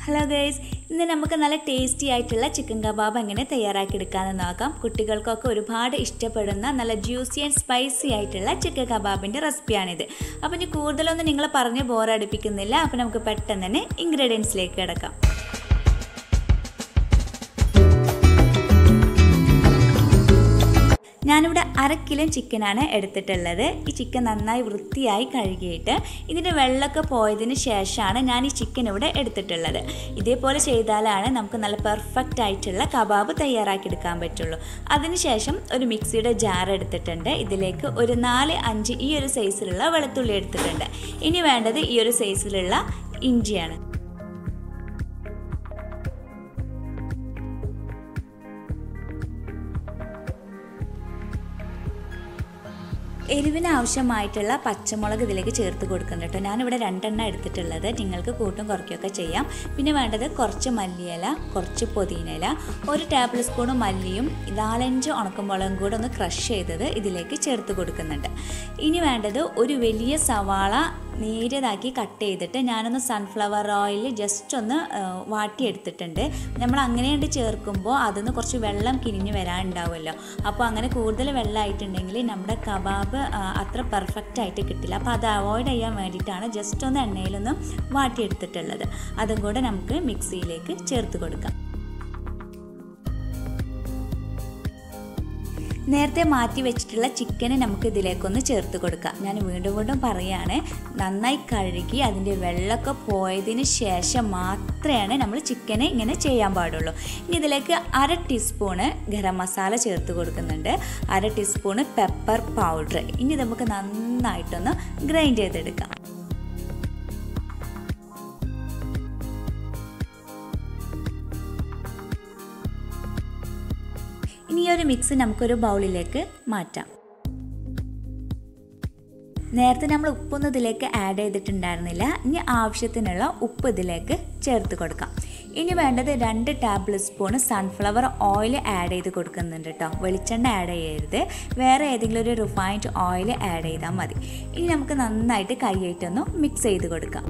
hello guys ഇന്ന് നമുക്ക് നല്ല ടേസ്റ്റി ആയിട്ടുള്ള ചിക്കൻ കബാബ് എങ്ങനെ തയ്യാറാക്കിയെടുക്കാമെന്ന് നോക്കാം കുട്ടികൾക്കൊക്കെ ഒരുപാട് ഇഷ്ടപ്പെടുന്ന നല്ല ജ്യൂസി ആൻഡ് സ്പൈസി ആയിട്ടുള്ള ചിക്കൻ കബാബിൻ്റെ റെസിപ്പിയാണിത് അപ്പോൾ ഇനി കൂടുതലൊന്നും നിങ്ങൾ പറഞ്ഞ് ബോറടിപ്പിക്കുന്നില്ല അപ്പോൾ നമുക്ക് പെട്ടെന്ന് തന്നെ ഇൻഗ്രീഡിയൻസിലേക്ക് കിടക്കാം ഞാനിവിടെ അര കിലോ ചിക്കനാണ് എടുത്തിട്ടുള്ളത് ഈ ചിക്കൻ നന്നായി വൃത്തിയായി കഴുകിയിട്ട് ഇതിൻ്റെ വെള്ളമൊക്കെ പോയതിന് ശേഷമാണ് ഞാൻ ഈ ചിക്കൻ ഇവിടെ എടുത്തിട്ടുള്ളത് ഇതേപോലെ ചെയ്താലാണ് നമുക്ക് നല്ല പെർഫെക്റ്റ് ആയിട്ടുള്ള കബാബ് തയ്യാറാക്കിയെടുക്കാൻ പറ്റുള്ളൂ അതിനുശേഷം ഒരു മിക്സിയുടെ ജാർ എടുത്തിട്ടുണ്ട് ഇതിലേക്ക് ഒരു നാല് അഞ്ച് ഈ ഒരു സൈസിലുള്ള വെളുത്തുള്ളി എടുത്തിട്ടുണ്ട് ഇനി വേണ്ടത് ഈ ഒരു സൈസിലുള്ള ഇഞ്ചിയാണ് എരിവിന് ആവശ്യമായിട്ടുള്ള പച്ചമുളക് ഇതിലേക്ക് ചേർത്ത് കൊടുക്കുന്നുണ്ട് കേട്ടോ ഞാനിവിടെ രണ്ടെണ്ണം എടുത്തിട്ടുള്ളത് നിങ്ങൾക്ക് കൂട്ടും കുറയ്ക്കുകയൊക്കെ ചെയ്യാം പിന്നെ വേണ്ടത് കുറച്ച് മല്ലിയില കുറച്ച് പുതിനയില ഒരു ടേബിൾ സ്പൂൺ മല്ലിയും നാലഞ്ച് ഉണക്കമുളകും കൂടെ ഒന്ന് ക്രഷ് ചെയ്തത് ഇതിലേക്ക് ചേർത്ത് കൊടുക്കുന്നുണ്ട് ഇനി വേണ്ടത് ഒരു വലിയ സവാള നേരിയതാക്കി കട്ട് ചെയ്തിട്ട് ഞാനൊന്ന് സൺഫ്ലവർ ഓയിൽ ജസ്റ്റ് ഒന്ന് വാട്ടിയെടുത്തിട്ടുണ്ട് നമ്മൾ അങ്ങനെയുണ്ട് ചേർക്കുമ്പോൾ അതിന്ന് കുറച്ച് വെള്ളം കിനിഞ്ഞ് വരാനുണ്ടാവുമല്ലോ അപ്പോൾ അങ്ങനെ കൂടുതൽ വെള്ളമായിട്ടുണ്ടെങ്കിൽ നമ്മുടെ കബാബ് അത്ര പെർഫെക്റ്റ് ആയിട്ട് കിട്ടില്ല അപ്പോൾ അത് അവോയ്ഡ് ചെയ്യാൻ വേണ്ടിയിട്ടാണ് ജസ്റ്റ് ഒന്ന് എണ്ണയിലൊന്ന് വാട്ടിയെടുത്തിട്ടുള്ളത് അതും കൂടെ നമുക്ക് മിക്സിയിലേക്ക് ചേർത്ത് കൊടുക്കാം നേരത്തെ മാറ്റി വെച്ചിട്ടുള്ള ചിക്കന് നമുക്ക് ഇതിലേക്കൊന്ന് ചേർത്ത് കൊടുക്കാം ഞാൻ വീണ്ടും വീണ്ടും പറയുകയാണ് നന്നായി കഴുകി അതിൻ്റെ വെള്ളമൊക്കെ പോയതിന് ശേഷം മാത്രമാണ് നമ്മൾ ചിക്കനെ ഇങ്ങനെ ചെയ്യാൻ പാടുള്ളൂ ഇനി ഇതിലേക്ക് അര ടീസ്പൂണ് ഗരം മസാല ചേർത്ത് കൊടുക്കുന്നുണ്ട് അര ടീസ്പൂണ് പെപ്പർ പൗഡർ ഇനി നമുക്ക് നന്നായിട്ടൊന്ന് ഗ്രൈൻഡ് ചെയ്തെടുക്കാം ഇനി ഈ ഒരു മിക്സ് നമുക്കൊരു ബൗളിലേക്ക് മാറ്റാം നേരത്തെ നമ്മൾ ഉപ്പൊന്നും ഇതിലേക്ക് ആഡ് ചെയ്തിട്ടുണ്ടായിരുന്നില്ല ഇനി ആവശ്യത്തിനുള്ള ഉപ്പ് ഇതിലേക്ക് ചേർത്ത് കൊടുക്കാം ഇനി വേണ്ടത് രണ്ട് tablespoon sunflower oil add ചെയ്ത് കൊടുക്കുന്നുണ്ട് കേട്ടോ വെളിച്ചെണ്ണ ആഡ് ചെയ്യരുത് വേറെ ഏതെങ്കിലും ഒരു റിഫൈൻഡ് ഓയിൽ ആഡ് ചെയ്താൽ മതി ഇനി നമുക്ക് നന്നായിട്ട് കൈയായിട്ടൊന്ന് മിക്സ് ചെയ്ത് കൊടുക്കാം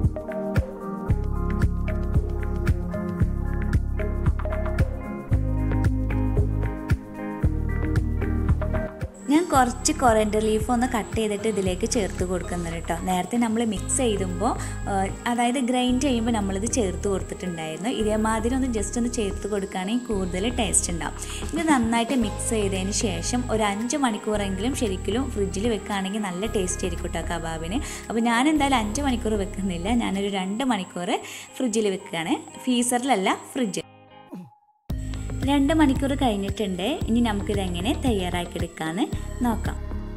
ഞാൻ കുറച്ച് കൊറൻഡർ ലീഫ് ഒന്ന് കട്ട് ചെയ്തിട്ട് ഇതിലേക്ക് ചേർത്ത് കൊടുക്കുന്നുണ്ട് കേട്ടോ നേരത്തെ നമ്മൾ മിക്സ് ചെയ്യുമ്പോൾ അതായത് ഗ്രൈൻഡ് ചെയ്യുമ്പോൾ നമ്മളിത് ചേർത്ത് കൊടുത്തിട്ടുണ്ടായിരുന്നു ഇതേമാതിരി ഒന്ന് ജസ്റ്റ് ഒന്ന് ചേർത്ത് കൊടുക്കുകയാണെങ്കിൽ കൂടുതൽ ടേസ്റ്റ് ഉണ്ടാവും ഇത് നന്നായിട്ട് മിക്സ് ചെയ്തതിന് ശേഷം ഒരു അഞ്ച് മണിക്കൂറെങ്കിലും ശരിക്കും ഫ്രിഡ്ജിൽ വെക്കുകയാണെങ്കിൽ നല്ല ടേസ്റ്റ് ആയിരിക്കും കേട്ടോ കബാബിന് അപ്പോൾ ഞാൻ എന്തായാലും അഞ്ച് മണിക്കൂർ വെക്കുന്നില്ല ഞാനൊരു രണ്ട് മണിക്കൂർ ഫ്രിഡ്ജിൽ വെക്കുകയാണ് ഫീസറിലല്ല ഫ്രിഡ്ജിൽ രണ്ട് മണിക്കൂർ കഴിഞ്ഞിട്ടുണ്ട് ഇനി നമുക്കിതെങ്ങനെ തയ്യാറാക്കിയെടുക്കാമെന്ന് നോക്കാം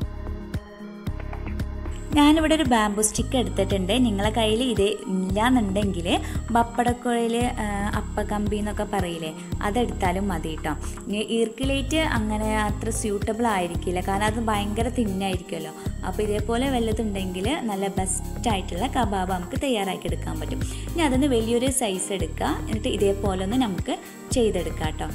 ഞാനിവിടെ ഒരു ബാമ്പു സ്റ്റിക്ക് എടുത്തിട്ടുണ്ട് നിങ്ങളെ കയ്യിൽ ഇത് ഇല്ലാന്നുണ്ടെങ്കിൽ ബപ്പടക്കുഴയിൽ അപ്പക്കമ്പി എന്നൊക്കെ പറയില്ലേ അതെടുത്താലും മതി കേട്ടോ ഈർക്കിലേറ്റ് അങ്ങനെ അത്ര സ്യൂട്ടബിൾ ആയിരിക്കില്ല കാരണം അത് ഭയങ്കര തിന്നായിരിക്കുമല്ലോ അപ്പോൾ ഇതേപോലെ വല്ലതുണ്ടെങ്കിൽ നല്ല ബെസ്റ്റ് ആയിട്ടുള്ള കബാബ് നമുക്ക് തയ്യാറാക്കി എടുക്കാൻ പറ്റും ഇനി അതൊന്ന് വലിയൊരു സൈസ് എടുക്കുക എന്നിട്ട് ഇതേപോലെ ഒന്ന് നമുക്ക് ചെയ്തെടുക്കാം കേട്ടോ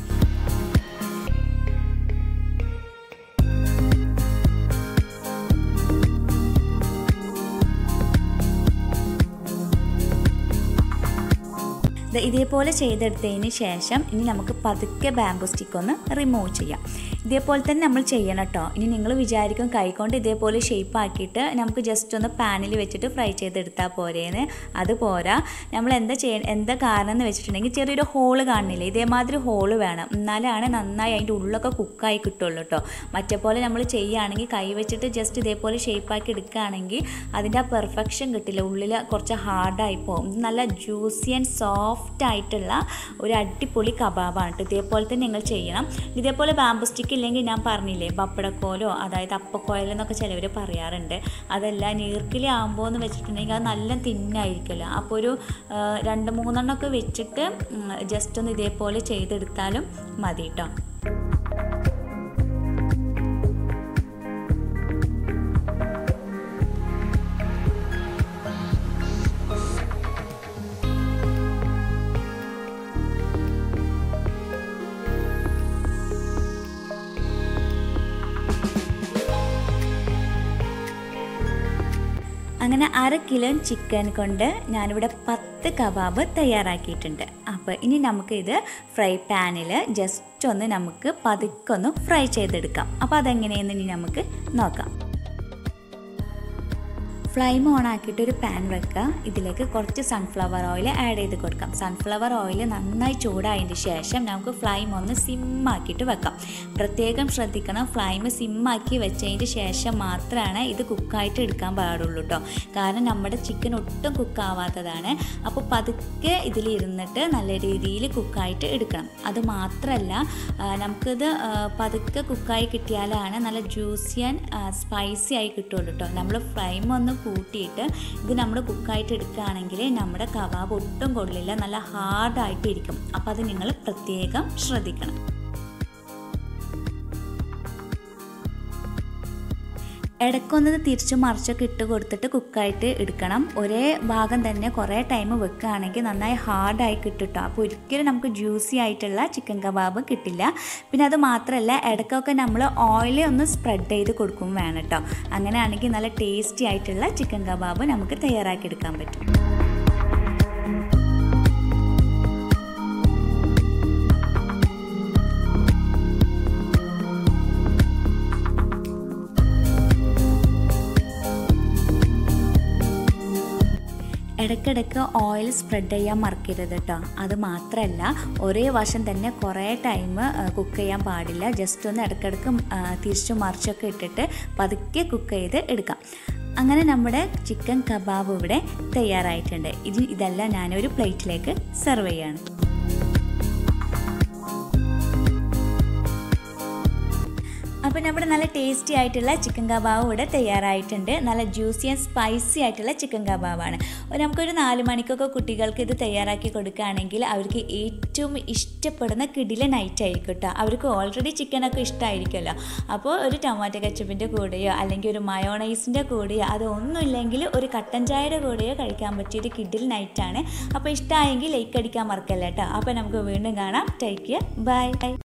ഇതേപോലെ ചെയ്തെടുത്തതിന് ശേഷം ഇനി നമുക്ക് പതുക്കെ ബാമ്പു സ്റ്റിക്ക് ഒന്ന് റിമൂവ് ചെയ്യാം ഇതേപോലെ തന്നെ നമ്മൾ ചെയ്യണം കേട്ടോ ഇനി നിങ്ങൾ വിചാരിക്കും കൈകൊണ്ട് ഇതേപോലെ ഷേപ്പ് ആക്കിയിട്ട് നമുക്ക് ജസ്റ്റ് ഒന്ന് പാനിൽ വെച്ചിട്ട് ഫ്രൈ ചെയ്തെടുത്താൽ പോരേന്ന് അത് പോരാ നമ്മൾ എന്താ ചെയ്യ എന്താ കാരണം എന്ന് വെച്ചിട്ടുണ്ടെങ്കിൽ ചെറിയൊരു ഹോള് കാണില്ലേ ഇതേമാതിരി ഹോള് വേണം എന്നാലാണ് നന്നായി അതിൻ്റെ ഉള്ളൊക്കെ കുക്കായി കിട്ടുള്ളൂ കേട്ടോ മറ്റേ പോലെ നമ്മൾ ചെയ്യുകയാണെങ്കിൽ കൈ വെച്ചിട്ട് ജസ്റ്റ് ഇതേപോലെ ഷേപ്പ് ആക്കി എടുക്കുകയാണെങ്കിൽ അതിൻ്റെ ആ പെർഫെക്ഷൻ കിട്ടില്ല ഉള്ളിൽ കുറച്ച് ഹാർഡായി പോകും നല്ല ജ്യൂസി ആൻഡ് സോഫ്റ്റ് ആയിട്ടുള്ള ഒരു അടിപൊളി കബാബാണ് കേട്ടോ ഇതേപോലെ തന്നെ നിങ്ങൾ ചെയ്യണം ഇതേപോലെ ബാമ്പു സ്റ്റിക്ക് ഇല്ലെങ്കിൽ ഞാൻ പറഞ്ഞില്ലേ പപ്പടക്കോലോ അതായത് അപ്പക്കോയൽ എന്നൊക്കെ ചിലവർ പറയാറുണ്ട് അതല്ല നീർക്കിലി ആകുമ്പോൾ എന്ന് വെച്ചിട്ടുണ്ടെങ്കിൽ അത് നല്ല തിന്നായിരിക്കുമല്ലോ അപ്പോൾ ഒരു രണ്ട് മൂന്നെണ്ണമൊക്കെ വെച്ചിട്ട് ജസ്റ്റ് ഒന്ന് ഇതേപോലെ ചെയ്തെടുത്താലും മതി കേട്ടോ അങ്ങനെ അങ്ങനെ അര കിലോ ചിക്കൻ കൊണ്ട് ഞാനിവിടെ പത്ത് കബാബ് തയ്യാറാക്കിയിട്ടുണ്ട് അപ്പോൾ ഇനി നമുക്ക് ഇത് ഫ്രൈ പാനിൽ ജസ്റ്റ് ഒന്ന് നമുക്ക് പതുക്കൊന്ന് ഫ്രൈ ചെയ്തെടുക്കാം അപ്പോൾ അതെങ്ങനെയെന്ന് ഇനി നമുക്ക് നോക്കാം ഫ്ലെയിം ഓൺ ആക്കിയിട്ട് ഒരു പാൻ വെക്കുക ഇതിലേക്ക് കുറച്ച് സൺഫ്ലവർ ഓയിൽ ആഡ് ചെയ്ത് കൊടുക്കാം സൺഫ്ലവർ ഓയിൽ നന്നായി ചൂടായതിന് ശേഷം നമുക്ക് ഫ്ലെയിം ഒന്ന് സിമ്മാക്കിയിട്ട് വെക്കാം പ്രത്യേകം ശ്രദ്ധിക്കണം ഫ്ലെയിം സിമ്മാക്കി വെച്ചതിന് ശേഷം മാത്രമാണ് ഇത് കുക്കായിട്ട് എടുക്കാൻ പാടുള്ളൂ കേട്ടോ കാരണം നമ്മുടെ ചിക്കൻ ഒട്ടും കുക്കാവാത്തതാണ് അപ്പോൾ പതുക്കെ ഇതിലിരുന്നിട്ട് നല്ല രീതിയിൽ കുക്കായിട്ട് എടുക്കണം അത് മാത്രമല്ല നമുക്കിത് പതുക്കെ കുക്കായി കിട്ടിയാലാണ് നല്ല ജ്യൂസി ആൻഡ് സ്പൈസി ആയി കിട്ടുള്ളൂ കേട്ടോ നമ്മൾ ഫ്ലെയിം ഒന്ന് കൂട്ടിയിട്ട് ഇത് നമ്മൾ കുക്കായിട്ട് എടുക്കുകയാണെങ്കിൽ നമ്മുടെ കബാബ് ഒട്ടും കൊള്ളില്ല നല്ല ഹാർഡായിട്ടിരിക്കും അപ്പോൾ അത് നിങ്ങൾ പ്രത്യേകം ശ്രദ്ധിക്കണം ഇടയ്ക്കൊന്നത് തിരിച്ചു മറിച്ചൊക്കെ ഇട്ട് കൊടുത്തിട്ട് കുക്കായിട്ട് എടുക്കണം ഒരേ ഭാഗം തന്നെ കുറേ ടൈം വെക്കുകയാണെങ്കിൽ നന്നായി ഹാർഡായി കിട്ടുട്ടോ അപ്പോൾ ഒരിക്കലും നമുക്ക് ജ്യൂസി ആയിട്ടുള്ള ചിക്കൻ കബാബ് കിട്ടില്ല പിന്നെ അത് മാത്രമല്ല ഇടയ്ക്കൊക്കെ നമ്മൾ ഓയിൽ ഒന്ന് സ്പ്രെഡ് ചെയ്ത് കൊടുക്കും വേണം കേട്ടോ അങ്ങനെയാണെങ്കിൽ നല്ല ടേസ്റ്റി ആയിട്ടുള്ള ചിക്കൻ കബാബ് നമുക്ക് തയ്യാറാക്കി എടുക്കാൻ പറ്റും ഇടയ്ക്കിടയ്ക്ക് ഓയിൽ സ്പ്രെഡ് ചെയ്യാൻ മറക്കരുത് കേട്ടോ അത് മാത്രമല്ല ഒരേ വശം തന്നെ കുറേ ടൈം കുക്ക് ചെയ്യാൻ പാടില്ല ജസ്റ്റ് ഒന്ന് ഇടയ്ക്കിടയ്ക്ക് തിരിച്ചു മറിച്ചൊക്കെ ഇട്ടിട്ട് പതുക്കെ കുക്ക് ചെയ്ത് എടുക്കാം അങ്ങനെ നമ്മുടെ ചിക്കൻ കബാബ് ഇവിടെ തയ്യാറായിട്ടുണ്ട് ഇത് ഇതെല്ലാം ഞാനൊരു പ്ലേറ്റിലേക്ക് സെർവ് ചെയ്യാണ് അപ്പോൾ നമ്മുടെ നല്ല ടേസ്റ്റി ആയിട്ടുള്ള ചിക്കൻ കബാബ് ഇവിടെ തയ്യാറായിട്ടുണ്ട് നല്ല ജ്യൂസി ആൻഡ് സ്പൈസി ആയിട്ടുള്ള ചിക്കൻ കബാബാണ് നമുക്കൊരു നാല് മണിക്കൊക്കെ കുട്ടികൾക്ക് ഇത് തയ്യാറാക്കി കൊടുക്കുകയാണെങ്കിൽ അവർക്ക് ഏറ്റവും ഇഷ്ടപ്പെടുന്ന കിടില നൈറ്റ് ആയിരിക്കും കേട്ടോ അവർക്ക് ഓൾറെഡി ചിക്കനൊക്കെ ഇഷ്ടമായിരിക്കുമല്ലോ അപ്പോൾ ഒരു ടൊമാറ്റോ കച്ചപ്പിൻ്റെ കൂടെയോ അല്ലെങ്കിൽ ഒരു മയോണൈസിൻ്റെ കൂടെയോ അതൊന്നുമില്ലെങ്കിൽ ഒരു കട്ടൻ ചായയുടെ കൂടെയോ കഴിക്കാൻ പറ്റിയൊരു കിഡിൽ നൈറ്റാണ് അപ്പോൾ ഇഷ്ടമായെങ്കിൽ ലൈക്ക് അടിക്കാൻ മറക്കല്ല കേട്ടോ അപ്പോൾ നമുക്ക് വീണ്ടും കാണാം ടേക്ക് ബൈ